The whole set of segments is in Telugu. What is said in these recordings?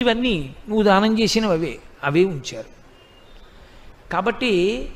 మిగిలినవన్నీ నువ్వు దానం చేసినవి అవే అవే ఉంచారు కాబట్టి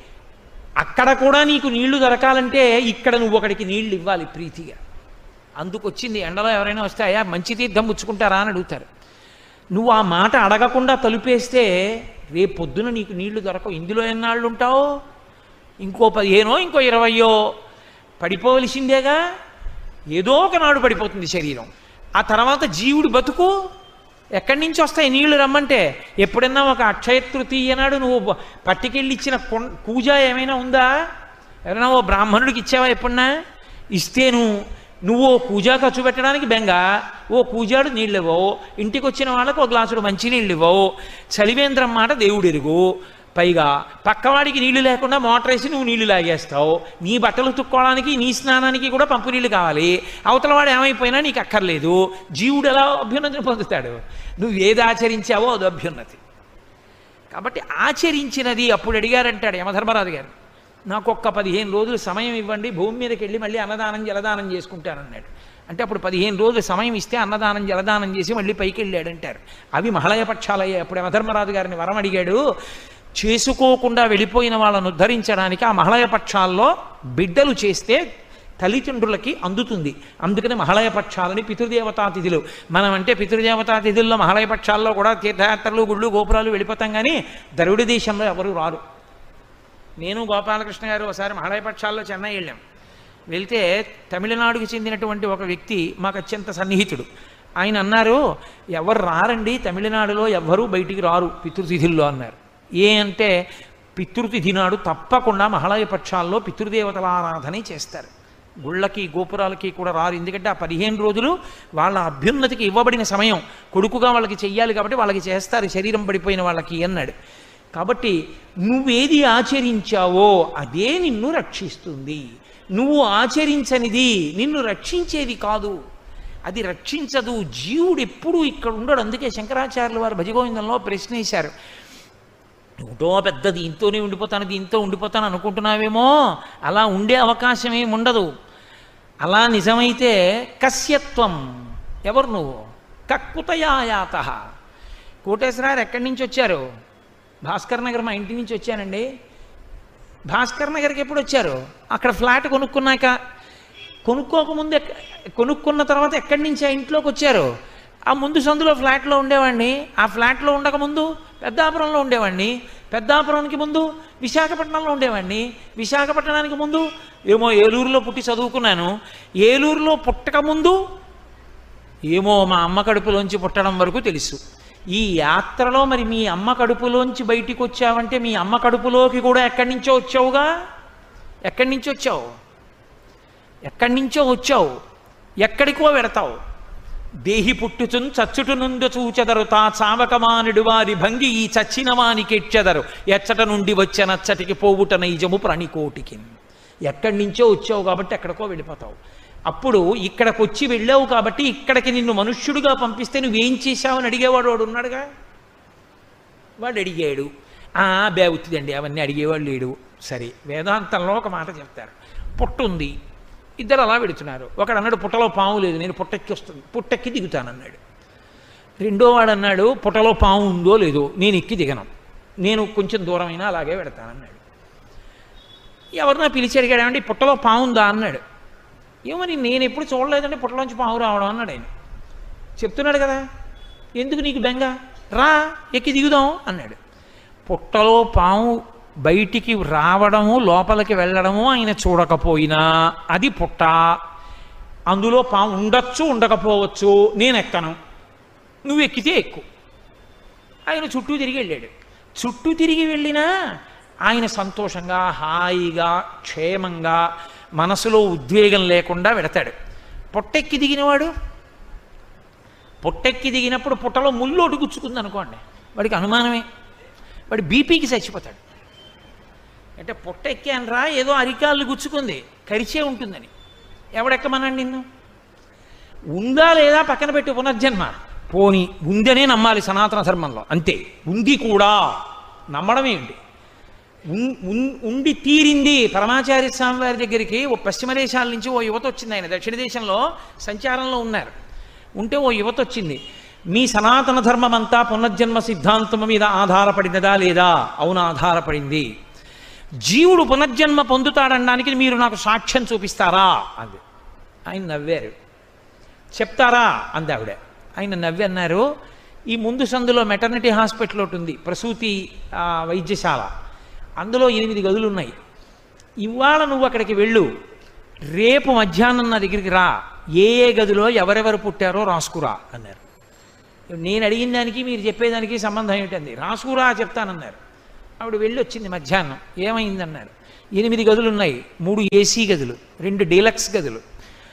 అక్కడ కూడా నీకు నీళ్లు దొరకాలంటే ఇక్కడ నువ్వు ఒకడికి నీళ్లు ఇవ్వాలి ప్రీతిగా అందుకు వచ్చింది ఎండలో ఎవరైనా వస్తే అయ్యా మంచి తీర్థం పుచ్చుకుంటారా అని అడుగుతారు నువ్వు ఆ మాట అడగకుండా తలుపేస్తే రేపు పొద్దున నీకు నీళ్లు దొరకవు ఇందులో ఎన్నాళ్ళు ఉంటావు ఇంకో పదిహేనో ఇంకో ఇరవయో పడిపోవలసిందేగా ఏదో ఒకనాడు పడిపోతుంది శరీరం ఆ తర్వాత జీవుడు బతుకు ఎక్కడి నుంచి వస్తాయి నీళ్లు రమ్మంటే ఎప్పుడన్నా ఒక అక్షయ తృతీయ నాడు నువ్వు పట్టుకెళ్ళి ఇచ్చిన కొన్- కూజ ఏమైనా ఉందా ఎవరైనా ఓ బ్రాహ్మణుడికి ఇచ్చావా ఎప్పుడన్నా ఇస్తేను నువ్వు ఓ కూజ ఖర్చు పెట్టడానికి బెంగ ఓ కూజాడు నీళ్ళు ఇవ్వవు ఇంటికి వచ్చిన వాళ్ళకు ఒక గ్లాసుడు మంచినీళ్ళు ఇవ్వవు చలివేంద్రం మాట దేవుడు ఎరుగు పైగా పక్కవాడికి నీళ్లు లేకుండా మోటార్ వేసి నువ్వు నీళ్లు లాగేస్తావు నీ బట్టలు తుక్కోవడానికి నీ స్నానానికి కూడా పంపు నీళ్లు కావాలి అవతల వాడు ఏమైపోయినా నీకు అక్కర్లేదు జీవుడు ఎలా అభ్యున్నతిని పొందుతాడు నువ్వు ఏది ఆచరించావో అది అభ్యున్నతి కాబట్టి ఆచరించినది అప్పుడు అడిగారంటాడు యమధర్మరాజు గారు నాకు ఒక్క పదిహేను రోజులు సమయం ఇవ్వండి భూమి మీదకి వెళ్ళి మళ్ళీ అన్నదానం జలదానం చేసుకుంటానన్నాడు అంటే అప్పుడు పదిహేను రోజులు సమయం ఇస్తే అన్నదానం జలదానం చేసి మళ్ళీ పైకి వెళ్ళాడంటారు అవి మహళయ పక్షాలయ్యే అప్పుడు యమధర్మరాజు గారిని వరం అడిగాడు చేసుకోకుండా వెళ్ళిపోయిన వాళ్ళను ఉద్ధరించడానికి ఆ మహళయ పక్షాల్లో బిడ్డలు చేస్తే తల్లిదండ్రులకి అందుతుంది అందుకని మహళయ పక్షాలని పితృదేవతా తిథులు మనం అంటే పితృదేవతా తిథుల్లో మహళయ పక్షాల్లో కూడా తీర్థయాత్రలు గుళ్ళు గోపురాలు వెళ్ళిపోతాం కానీ ద్రవిడ దేశంలో ఎవరు రారు నేను గోపాలకృష్ణ గారు ఒకసారి మహళయ పక్షాల్లో చెన్నై వెళ్ళాం వెళ్తే తమిళనాడుకి చెందినటువంటి ఒక వ్యక్తి మాకు అత్యంత సన్నిహితుడు ఆయన అన్నారు ఎవరు రారండి తమిళనాడులో ఎవ్వరూ బయటికి రారు పితృతిథుల్లో అన్నారు ఏ అంటే పితృతిథి నాడు తప్పకుండా మహళయ పక్షాల్లో పితృదేవతల ఆరాధనే చేస్తారు గుళ్ళకి గోపురాలకి కూడా రారు ఎందుకంటే ఆ పదిహేను రోజులు వాళ్ళ అభ్యున్నతికి ఇవ్వబడిన సమయం కొడుకుగా వాళ్ళకి చెయ్యాలి కాబట్టి వాళ్ళకి చేస్తారు శరీరం పడిపోయిన వాళ్ళకి అన్నాడు కాబట్టి నువ్వేది ఆచరించావో అదే నిన్ను రక్షిస్తుంది నువ్వు ఆచరించనిది నిన్ను రక్షించేది కాదు అది రక్షించదు జీవుడు ఎప్పుడూ ఇక్కడ ఉండడు అందుకే శంకరాచార్యుల వారు భజగోవిందంలో ప్రశ్న వేశారు ఏమిటో పెద్ద దీంతోనే ఉండిపోతాను దీంతో ఉండిపోతాను అనుకుంటున్నావేమో అలా ఉండే అవకాశం ఏమి ఉండదు అలా నిజమైతే కస్యత్వం ఎవరు నువ్వు కక్కుతయాయాత కోటేశ్వరారు ఎక్కడి నుంచి వచ్చారు భాస్కర్ నగర్ మా ఇంటి నుంచి వచ్చానండి భాస్కర్ నగర్కి ఎప్పుడు వచ్చారు అక్కడ ఫ్లాట్ కొనుక్కున్నాక కొనుక్కోకముందు ఎక్క- కొనుక్కున్న తర్వాత ఎక్కడి నుంచి ఆ ఇంట్లోకి వచ్చారు ఆ ముందు సందులో ఫ్లాట్లో ఉండేవాడిని ఆ ఫ్లాట్లో ఉండకముందు పెద్దాపురంలో ఉండేవాడిని పెద్దాపురానికి ముందు విశాఖపట్నంలో ఉండేవాడిని విశాఖపట్నానికి ముందు ఏమో ఏలూరులో పుట్టి చదువుకున్నాను ఏలూరులో పుట్టక ముందు ఏమో మా అమ్మ కడుపులోంచి పుట్టడం వరకు తెలుసు ఈ యాత్రలో మరి మీ అమ్మ కడుపులోంచి బయటికి వచ్చావంటే మీ అమ్మ కడుపులోకి కూడా ఎక్కడి నుంచో వచ్చావుగా ఎక్కడి నుంచి వచ్చావు ఎక్కడి నుంచో వచ్చావు ఎక్కడికో వెడతావు దేహి పుట్టుచున్ చచ్చుటు నుండి చూచెదరు తా చావకమానుడు వారి భంగి ఈ చచ్చిన వానికెచ్చెదరు ఎచ్చట నుండి వచ్చే నచ్చటికి పోవుట నైజము ప్రాణికోటికి ఎక్కడి నుంచో వచ్చావు కాబట్టి ఎక్కడికో వెళ్ళిపోతావు అప్పుడు ఇక్కడికి వచ్చి వెళ్ళావు కాబట్టి ఇక్కడికి నిన్ను మనుష్యుడిగా పంపిస్తే నువ్వేం చేశావని అడిగేవాడు వాడు ఉన్నాడుగా వాడు అడిగాడు ఆ బేవుతుందండి అవన్నీ అడిగేవాడు లేడు సరే వేదాంతంలో ఒక మాట చెప్తారు పుట్టు ఉంది ఇద్దరు అలా పెడుతున్నారు ఒకడు అన్నాడు పుట్టలో పాము లేదు నేను పుట్టెక్కి వస్తుంది పుట్టెక్కి దిగుతానన్నాడు రెండో వాడు అన్నాడు పుట్టలో పాము ఉందో లేదో నేను ఎక్కి దిగను నేను కొంచెం దూరమైనా అలాగే పెడతానన్నాడు ఎవరినా పిలిచి అడిగాడు ఏమంటే పుట్టలో పాము ఉందా అన్నాడు ఏమని నేను ఎప్పుడు చూడలేదంటే పుట్టలోంచి పాము రావడం అన్నాడు ఆయన చెప్తున్నాడు కదా ఎందుకు నీకు బెంగ రా ఎక్కి దిగుదాం అన్నాడు పుట్టలో పాము బయటికి రావడము లోపలికి వెళ్ళడము ఆయన చూడకపోయినా అది పుట్ట అందులో పాము ఉండొచ్చు ఉండకపోవచ్చు నేను ఎక్కను నువ్వు ఎక్కితే ఎక్కు ఆయన చుట్టూ తిరిగి వెళ్ళాడు చుట్టూ తిరిగి వెళ్ళినా ఆయన సంతోషంగా హాయిగా క్షేమంగా మనసులో ఉద్వేగం లేకుండా వెడతాడు పొట్టెక్కి దిగినవాడు పొట్టెక్కి దిగినప్పుడు పుట్టలో ముల్లోటి గుచ్చుకుంది అనుకోండి వాడికి అనుమానమే వాడి బీపీకి చచ్చిపోతాడు అంటే పొట్ట ఎక్కానరా ఏదో అరికాళ్ళు గుచ్చుకుంది కరిచే ఉంటుందని ఎవడెక్కమనండి నిన్ను ఉందా లేదా పక్కన పెట్టి పునర్జన్మ పోని ఉందనే నమ్మాలి సనాతన ధర్మంలో అంతే ఉంది కూడా నమ్మడం ఏంటి ఉన్- ఉన్- ఉండి తీరింది పరమాచార్య స్వామి వారి దగ్గరికి ఓ పశ్చిమ దేశాల నుంచి ఓ యువత వచ్చింది ఆయన దక్షిణ దేశంలో సంచారంలో ఉన్నారు ఉంటే ఓ యువత వచ్చింది మీ సనాతన ధర్మం అంతా పునర్జన్మ సిద్ధాంతం మీద ఆధారపడినదా లేదా అవును ఆధారపడింది జీవుడు పునర్జన్మ పొందుతాడనడానికి మీరు నాకు సాక్ష్యం చూపిస్తారా అంది ఆయన నవ్వారు చెప్తారా అంది ఆవిడ ఆయన నవ్వి అన్నారు ఈ ముందు సందులో మెటర్నిటీ హాస్పిటల్ ఒకటి ఉంది ప్రసూతి ఆ, వైద్యశాల అందులో ఎనిమిది గదులు ఉన్నాయి ఇవాళ నువ్వు అక్కడికి వెళ్ళు రేపు మధ్యాహ్నం నా దగ్గరికి రా ఏ ఏ గదిలో ఎవరెవరు పుట్టారో రాసుకురా అన్నారు నేను అడిగిన దానికి మీరు చెప్పేదానికి సంబంధం ఏమిటంది రాసుకురా చెప్తానన్నారు ఆవిడ వెళ్ళి వచ్చింది మధ్యాహ్నం ఏమైందన్నారు ఎనిమిది గదులు ఉన్నాయి మూడు ఏసీ గదులు రెండు డీలక్స్ గదులు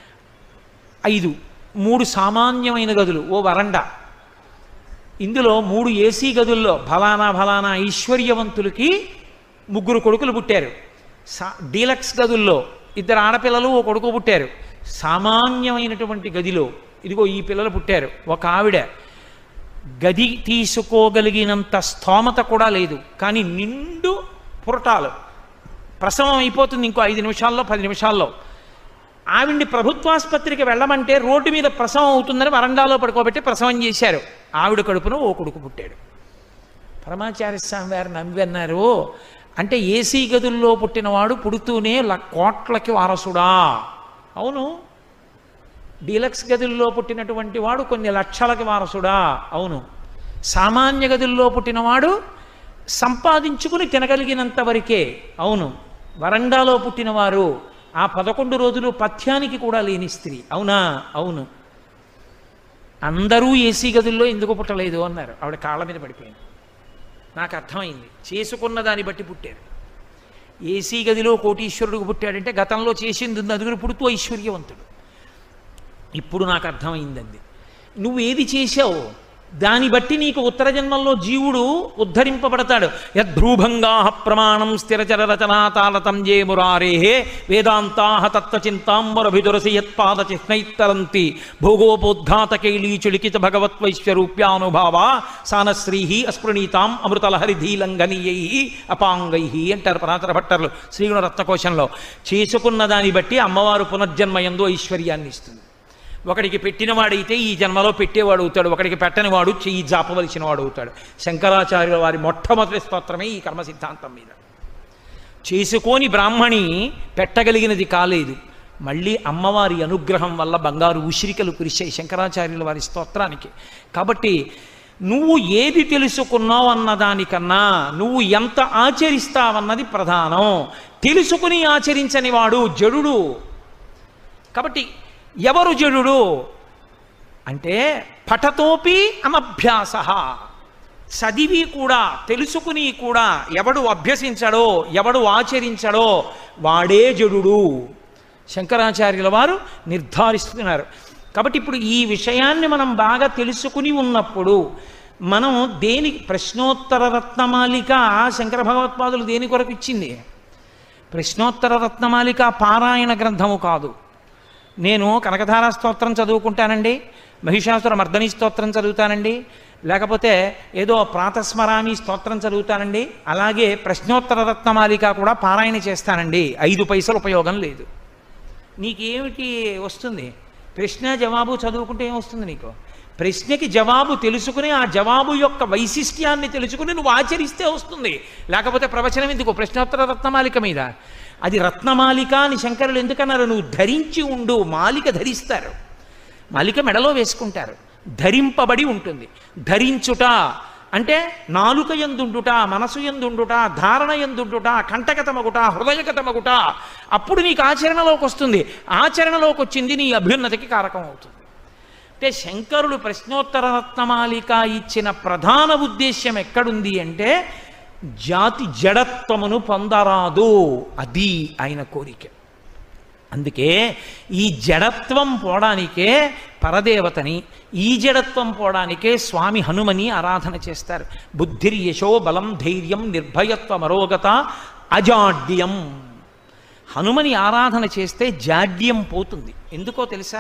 ఐదు మూడు సామాన్యమైన గదులు ఓ వరండా ఇందులో మూడు ఏసీ గదుల్లో ఫలానా ఫలానా ఐశ్వర్యవంతులకి ముగ్గురు కొడుకులు పుట్టారు సా డీలక్స్ గదుల్లో ఇద్దరు ఆడపిల్లలు ఓ కొడుకు పుట్టారు సామాన్యమైనటువంటి గదిలో ఇదిగో ఈ పిల్లలు పుట్టారు ఒక ఆవిడ గది తీసుకోగలిగినంత స్తోమత కూడా లేదు కానీ నిండు పురటాలు ప్రసవం అయిపోతుంది ఇంకో ఐదు నిమిషాల్లో పది నిమిషాల్లో ఆవిడ్ని ప్రభుత్వాసుపత్రికి వెళ్ళమంటే రోడ్డు మీద ప్రసవం అవుతుందని వరండాలో పడుకోబెట్టి ప్రసవం చేశారు ఆవిడ కడుపున ఓ కొడుకు పుట్టాడు పరమాచార్య స్వామి వారు నమ్మి అన్నారు అంటే ఏసీ గదుల్లో పుట్టినవాడు పుడుతూనే ల- కోట్లకి వారసుడా అవును డీలక్స్ గదుల్లో పుట్టినటువంటి వాడు కొన్ని లక్షలకి వారసుడా అవును సామాన్య గదుల్లో పుట్టినవాడు సంపాదించుకుని తినగలిగినంత వరకే అవును వరండాలో పుట్టినవారు ఆ పదకొండు రోజులు పథ్యానికి కూడా లేని స్త్రీ అవునా అవును అందరూ ఏసీ గదుల్లో ఎందుకు పుట్టలేదు అన్నారు ఆవిడ కాళ్ళ మీద పడిపోయింది నాకు అర్థమైంది చేసుకున్న దాన్ని బట్టి పుట్టారు ఏసీ గదిలో కోటీశ్వరుడికి పుట్టాడంటే గతంలో చేసింది ఉంది అందుకని పుడుతూ ఐశ్వర్యవంతుడు ఇప్పుడు నాకు అర్థమైందండి నువ్వు ఏది చేశావు దాన్ని బట్టి నీకు ఉత్తర జన్మల్లో జీవుడు ఉద్ధరింపబడతాడు యద్భ్రూభంగా ప్రమాణం స్థిరచర రచనాతాళతం జే మురారే వేదాంతా తత్వచింతాంబరభిదురసి యత్పాద చిహ్నైత్తరంతి భోగోపోద్ఘాతకైలీచులికిత భగవత్వైశ్వరూప్యానుభావ సానశ్రీ అస్పృణీతాం అమృతలహరిధీలంఘనీయై అపాంగై అంటారు పరాతర భట్టర్లు శ్రీగుణ రత్నకోశంలో చేసుకున్న దాన్ని బట్టి అమ్మవారు పునర్జన్మయందు ఐశ్వర్యాన్ని ఇస్తుంది ఒకడికి పెట్టినవాడైతే ఈ జన్మలో పెట్టేవాడు అవుతాడు ఒకడికి పెట్టని వాడు చెయ్యి జాపవలసిన వాడు అవుతాడు శంకరాచార్యుల వారి మొట్టమొదటి స్తోత్రమే ఈ కర్మ సిద్ధాంతం మీద చేసుకోని బ్రాహ్మణి పెట్టగలిగినది కాలేదు మళ్ళీ అమ్మవారి అనుగ్రహం వల్ల బంగారు ఉసిరికలు కురిశాయి శంకరాచార్యుల వారి స్తోత్రానికి కాబట్టి నువ్వు ఏది తెలుసుకున్నావు అన్నదానికన్నా నువ్వు ఎంత ఆచరిస్తావన్నది ప్రధానం తెలుసుకుని ఆచరించని వాడు జడుడు కాబట్టి ఎవరు జడుడు అంటే పఠతోపి అనభ్యాస చదివి కూడా తెలుసుకుని కూడా ఎవడు అభ్యసించడో ఎవడు ఆచరించడో వాడే జడుడు శంకరాచార్యుల వారు నిర్ధారిస్తున్నారు కాబట్టి ఇప్పుడు ఈ విషయాన్ని మనం బాగా తెలుసుకుని ఉన్నప్పుడు మనం దేని ప్రశ్నోత్తర రత్నమాలిక శంకర భగవత్పాదులు దేని కొరకు ఇచ్చింది ప్రశ్నోత్తర రత్నమాలిక పారాయణ గ్రంథము కాదు నేను కనకధారా స్తోత్రం చదువుకుంటానండి మహిషాసుర మర్దని స్తోత్రం చదువుతానండి లేకపోతే ఏదో ప్రాతస్మరామి స్తోత్రం చదువుతానండి అలాగే ప్రశ్నోత్తర రత్నమాలిక కూడా పారాయణ చేస్తానండి ఐదు పైసలు ఉపయోగం లేదు నీకేమిటి వస్తుంది ప్రశ్న జవాబు చదువుకుంటే ఏమొస్తుంది నీకు ప్రశ్నకి జవాబు తెలుసుకుని ఆ జవాబు యొక్క వైశిష్ట్యాన్ని తెలుసుకుని నువ్వు ఆచరిస్తే వస్తుంది లేకపోతే ప్రవచనం ఎందుకు ప్రశ్నోత్తర రత్నమాలిక మీద అది రత్నమాలిక అని శంకరులు ఎందుకన్నారు నువ్వు ధరించి ఉండు మాలిక ధరిస్తారు మాలిక మెడలో వేసుకుంటారు ధరింపబడి ఉంటుంది ధరించుట అంటే నాలుక ఎందుండుట మనసు ఎందుండుట ధారణ ఎందుండుట కంటకతమగుట హృదయగతమగుట అప్పుడు నీకు ఆచరణలోకి వస్తుంది ఆచరణలోకి వచ్చింది నీ అభ్యున్నతికి కారకం అవుతుంది అంటే శంకరులు ప్రశ్నోత్తర రత్నమాలిక ఇచ్చిన ప్రధాన ఉద్దేశ్యం ఎక్కడుంది అంటే జాతి జడత్వమును పొందరాదు అది ఆయన కోరిక అందుకే ఈ జడత్వం పోవడానికే పరదేవతని ఈ జడత్వం పోవడానికే స్వామి హనుమని ఆరాధన చేస్తారు బుద్ధిర్ యశో బలం ధైర్యం నిర్భయత్వ మరోగత అజాడ్యం హనుమని ఆరాధన చేస్తే జాడ్యం పోతుంది ఎందుకో తెలుసా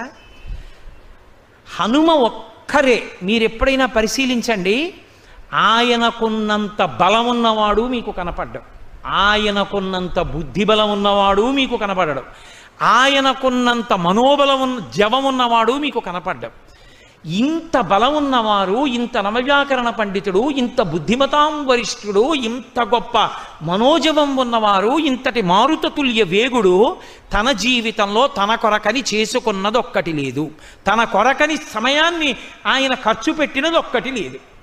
హనుమ ఒక్కరే మీరు ఎప్పుడైనా పరిశీలించండి ఆయనకున్నంత బలం ఉన్నవాడు మీకు కనపడ్డం ఆయనకున్నంత బుద్ధి బలం ఉన్నవాడు మీకు కనపడడం ఆయనకున్నంత మనోబలం ఉన్న జవం ఉన్నవాడు మీకు కనపడ్డం ఇంత బలం ఉన్నవారు ఇంత నవవ్యాకరణ పండితుడు ఇంత బుద్ధిమతాం వరిష్ఠుడు ఇంత గొప్ప మనోజవం ఉన్నవారు ఇంతటి మారుతతుల్య వేగుడు తన జీవితంలో తన కొరకని చేసుకున్నది ఒక్కటి లేదు తన కొరకని సమయాన్ని ఆయన ఖర్చు పెట్టినది ఒక్కటి లేదు